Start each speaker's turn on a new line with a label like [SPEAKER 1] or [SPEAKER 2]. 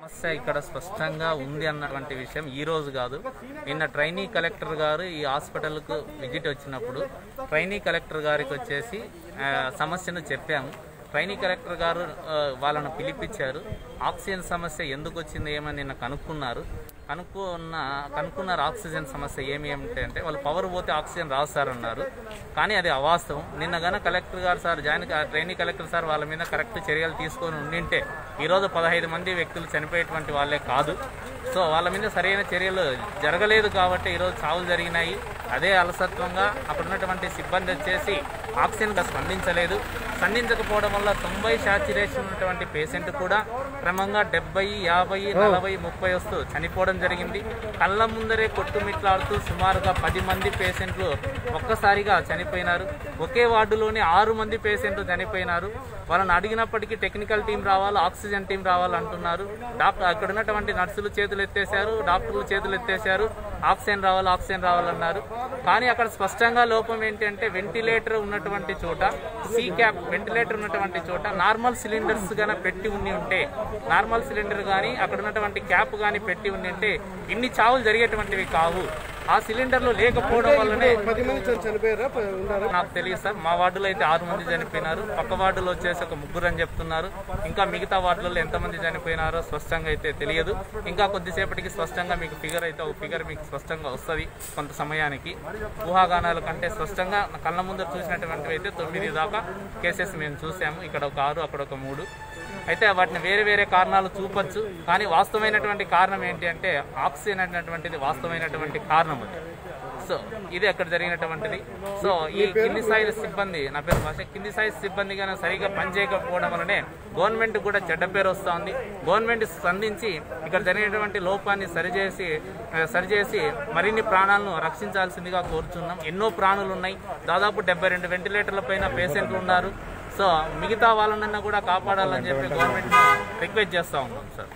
[SPEAKER 1] సమస్య ఇక్కడ స్పష్టంగా ఉంది అన్నటువంటి విషయం ఈ రోజు కాదు నిన్న ట్రైనీ కలెక్టర్ గారు ఈ హాస్పిటల్కు విజిట్ వచ్చినప్పుడు ట్రైనీ కలెక్టర్ గారికి వచ్చేసి ఆ, సమస్యను చెప్పాము ట్రైనీ కలెక్టర్ గారు ఆ, వాళ్ళను పిలిపించారు ఆక్సిజన్ సమస్య ఎందుకు వచ్చింది ఏమని నిన్న కనుక్కున్నారు కనుక్కున్న కనుక్కున్నారు ఆక్సిజన్ సమస్య ఏమి ఏమిటి అంటే వాళ్ళు పవర్ పోతే ఆక్సిజన్ రాదు సార్ అన్నారు కానీ అది అవాస్తవం నిన్న గన కలెక్టర్ గారు sir join trainee collector sir వాళ్ళ మీద కరెక్ట్ చర్యలు తీసుకొని ఉండింటే ఈరోజు పదహైదు మంది వ్యక్తులు చనిపోయేటువంటి వాళ్ళే కాదు సో వాళ్ళ మీద సరైన చర్యలు జరగలేదు కాబట్టి ఈరోజు చావులు జరిగినాయి అదే అలసత్వంగా అక్కడ ఉన్నటువంటి సిబ్బంది వచ్చేసి ఆక్సిజన్గా స్పందించలేదు స్పందించకపోవడం వల్ల తొంభై శాచురేషన్ ఉన్నటువంటి పేషెంట్ కూడా క్రమంగా డెబ్బై యాభై నలభై ముప్పై వస్తూ చనిపోవడం జరిగింది కళ్ళ ముందరే కొట్టుమిట్లాడుతూ సుమారుగా పది మంది పేషెంట్లు ఒక్కసారిగా చనిపోయినారు ఒకే వార్డులోనే ఆరు మంది పేషెంట్లు చనిపోయినారు వాళ్ళని అడిగినప్పటికీ టెక్నికల్ టీం రావాలి ఆక్సిజన్ టీం రావాలి అంటున్నారు డాక్టర్ అక్కడ ఉన్నటువంటి నర్సులు చేతులు ఎత్తేశారు డాక్టర్లు చేతులు ఎత్తేశారు ఆక్సిజన్ రావాలి ఆక్సిజన్ రావాలన్నారు కానీ అక్కడ స్పష్టంగా లోపం ఏంటి అంటే వెంటిలేటర్ ఉన్నటువంటి చోట సీ క్యాప్ వెంటిలేటర్ ఉన్నటువంటి చోట నార్మల్ సిలిండర్స్ గాన పెట్టి ఉండి ఉంటే నార్మల్ సిలిండర్ కానీ అక్కడ ఉన్నటువంటి క్యాప్ కానీ పెట్టి ఉండి ఉంటే ఇన్ని చావులు జరిగేటువంటివి కావు ఆ సిలిండర్లు లేకపోవడం వల్లనే
[SPEAKER 2] పది మంది చని- చనిపోయారా ప- ఉన్నారా
[SPEAKER 1] నాకు తెలియదు సార్ మా వార్డులో అయితే ఆరు మంది చనిపోయినారు పక్క వార్డులో వచ్చేసి ఒక ముగ్గురు అని చెప్తున్నారు ఇంకా మిగతా వార్డులలో ఎంతమంది చనిపోయినారో స్పష్టంగా అయితే తెలియదు ఇంకా కొద్దిసేపటికి స్పష్టంగా మీకు ఫిగర్ అయితే ఒక ఫిగర్ మీకు స్పష్టంగా వస్తుంది కొంత సమయానికి ఊహాగానాల కంటే స్పష్టంగా నా కళ్ళ ముందు చూసినటువంటివి అయితే తొమ్మిది దాకా కేసెస్ మేము చూసాము ఇక్కడ ఒక ఆరు అక్కడ ఒక మూడు అయితే వాటిని వేరే వేరే కారణాలు చూపొచ్చు కానీ వాస్తవమైనటువంటి కారణం ఏంటి అంటే ఆక్సిజన్ అనేటువంటిది వాస్తవమైనటువంటి కారణం అది సో ఇది అక్కడ జరిగినటువంటిది సో ఈ కింది స్థాయి సిబ్బంది నా పేరు భాష కింది స్థాయి సిబ్బంది కానీ సరిగా పనిచేయకపోవడం వల్లనే గవర్నమెంట్ కూడా చెడ్డ పేరు వస్తుంది గవర్నమెంట్ స్పందించి ఇక్కడ జరిగినటువంటి లోపాన్ని సరిచేసి ఆ, సరిచేసి మరిన్ని ప్రాణాలను రక్షించాల్సిందిగా కోరుచున్నాం ఎన్నో ప్రాణులు ఉన్నాయి దాదాపు డెబ్బై రెండు వెంటిలేటర్ల పైన పేషెంట్లు ఉన్నారు సో మిగతా వాళ్ళనన్నా కూడా కాపాడాలని చెప్పి గవర్నమెంట్ రిక్వెస్ట్ చేస్తా ఉన్నాం సార్